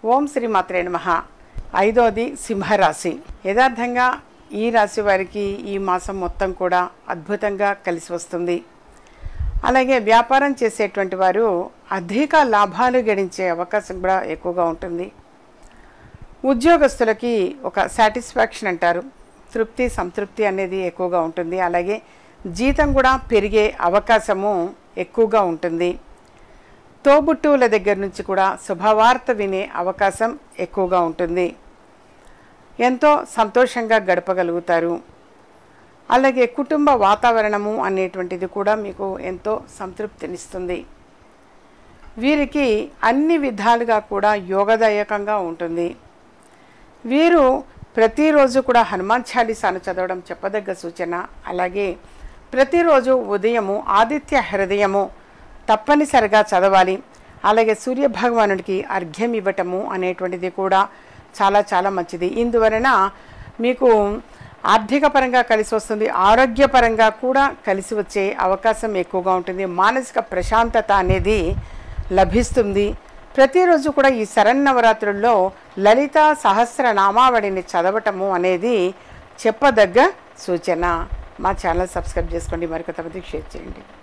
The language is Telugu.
ఓం శ్రీ మాత్రే నమః ఐదోది సింహరాశి యథార్థంగా ఈ రాశి వారికి ఈ మాసం మొత్తం కూడా అద్భుతంగా కలిసి వస్తుంది అలాగే వ్యాపారం చేసేటువంటి వారు అధిక లాభాలు గడించే అవకాశం కూడా ఎక్కువగా ఉంటుంది ఉద్యోగస్తులకి ఒక సాటిస్ఫాక్షన్ అంటారు తృప్తి సంతృప్తి అనేది ఎక్కువగా ఉంటుంది అలాగే జీతం కూడా పెరిగే అవకాశము ఎక్కువగా ఉంటుంది తోబుట్టువుల దగ్గర నుంచి కూడా శుభవార్త వినే అవకాశం ఎక్కువగా ఉంటుంది ఎంతో సంతోషంగా గడపగలుగుతారు అలాగే కుటుంబ వాతావరణము అనేటువంటిది కూడా మీకు ఎంతో సంతృప్తినిస్తుంది వీరికి అన్ని విధాలుగా కూడా యోగదాయకంగా ఉంటుంది వీరు ప్రతిరోజు కూడా హనుమాన్ చాలీసాను చదవడం చెప్పదగ్గ సూచన అలాగే ప్రతిరోజు ఉదయము ఆదిత్య హృదయము తప్పనిసరిగా చదవాలి అలాగే సూర్య భగవానుడికి అర్ఘ్యం ఇవ్వటము అనేటువంటిది కూడా చాలా చాలా మంచిది ఇందువలన మీకు ఆర్థిక పరంగా కలిసి వస్తుంది ఆరోగ్యపరంగా కూడా కలిసి వచ్చే అవకాశం ఎక్కువగా ఉంటుంది మానసిక ప్రశాంతత అనేది లభిస్తుంది ప్రతిరోజు కూడా ఈ శరన్నవరాత్రుల్లో లలిత సహస్రనామావళిని చదవటము అనేది చెప్పదగ్గ సూచన మా ఛానల్ సబ్స్క్రైబ్ చేసుకోండి మరికొంతమందికి షేర్ చేయండి